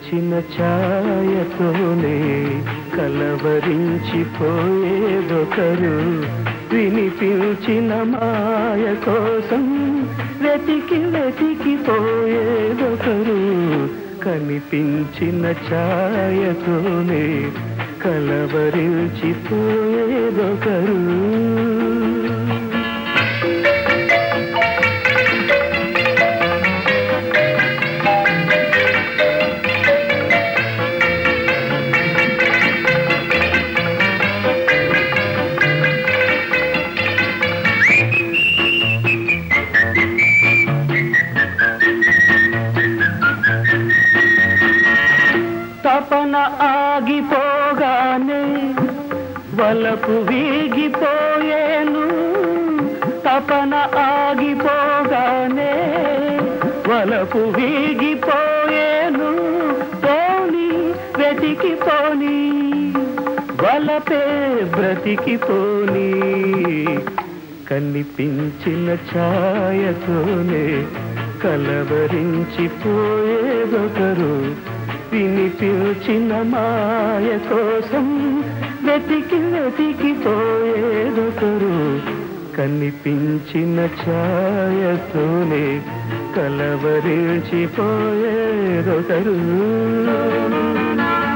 కనిపించిన ఛాయతోనే కలవరించిపోయేదొకరు వినిపించిన మాయ కోసం వెతికి వెతికిపోయేదొకరు కనిపించిన ఛాయతోనే కలవరించిపోయేదొకరు తపన ఆగిపోగానే వలపు వీగిపోయేను తపన ఆగిపోగానే వలపు వీగిపోయేను పోని వెతికిపోని వలపే బ్రతికిపోని కనిపించిన ఛాయతోనే కలవరించిపోయేదొకరు వినిపించిన మాయ కోసం వెతికి వెతికిపోయేదొకరు కనిపించిన ఛాయతోనే కలవరించిపోయేదొకరు